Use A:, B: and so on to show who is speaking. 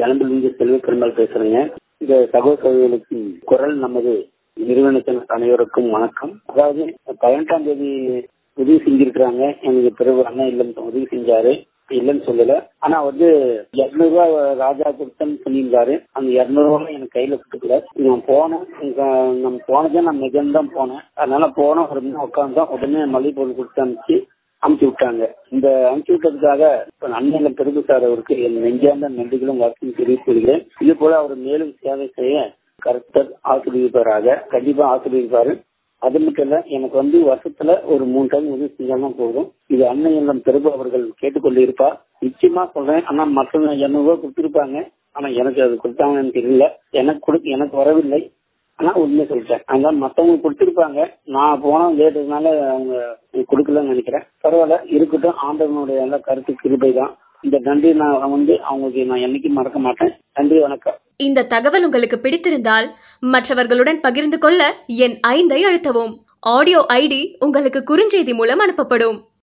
A: இளம்பிலிருந்து செல்வ பெருமாள் பேசுறேங்க இந்த சகோதரர்களுக்கு குரல் நமது நிறுவனத்தின் அனைவருக்கும் வணக்கம் அதாவது பதினெட்டாம் தேதி உதவி செஞ்சிருக்கிறாங்க எனக்கு பிறகு அண்ணன் இல்லம் உதவி செஞ்சாரு இல்லைன்னு சொல்லல ஆனா வந்து இருநூறு ரூபாய் ராஜா கொடுத்தேன்னு சொல்லியிருந்தாரு அந்த இருநூறு ரூபாய் எனக்கு கையில கொடுக்கல நான் போனேன் இங்க நம்ம போனதே நான் மிகவும் தான் போனேன் அதனால போனோம் ஒரு மணி உட்காந்தோம் உடனே மளிகை பொருள் கொடுத்து அனுப்பிச்சு அனுப்பிச்சு விட்டாங்க இந்த அனுப்பிச்சு விட்டதுக்காக அண்ணன் பெருகு சார் அவருக்கு என் நெஞ்சார்ந்த நன்றிகளும் வாழ்க்கையும் தெரிவித்துள்ளேன் இது போல அவர் மேலும் சேவை செய்ய கருத்தர் ஆசிரியப்பாராக கண்டிப்பா ஆசிரியப்பாரு அது மட்டும் இல்ல எனக்கு வந்து வருஷத்துல ஒரு மூணு டைம் உதவி செஞ்சாலும் போதும் இது அண்ணன் இல்லம் பெருகு அவர்கள் கேட்டுக்கொண்டு இருப்பா நிச்சயமா சொல்றேன் ஆனா மற்றவங்க எண்ணூறு ரூபாய் கொடுத்திருப்பாங்க ஆனா எனக்கு அது கொடுத்தாங்கன்னு தெரியல எனக்கு கொடுக்க எனக்கு வரவில்லை ஆனா உண்மையை சொல்லிட்டேன் அதனால மத்தவங்க கொடுத்திருப்பாங்க நான் போன லேட்டுனால அவங்க கொடுக்கலன்னு நினைக்கிறேன் பரவாயில்ல இருக்கட்டும் ஆண்டவனுடைய எல்லா கருத்து கிருபை தான் இந்த நன்றி நான் வந்து அவங்களுக்கு நான் என்னைக்கும் மறக்க மாட்டேன் நன்றி வணக்கம்
B: இந்த தகவல் உங்களுக்கு பிடித்திருந்தால் மற்றவர்களுடன் பகிர்ந்து கொள்ள என் ஐந்தை அழுத்தவும் ஆடியோ ஐடி உங்களுக்கு குறுஞ்செய்தி மூலம் அனுப்பப்படும்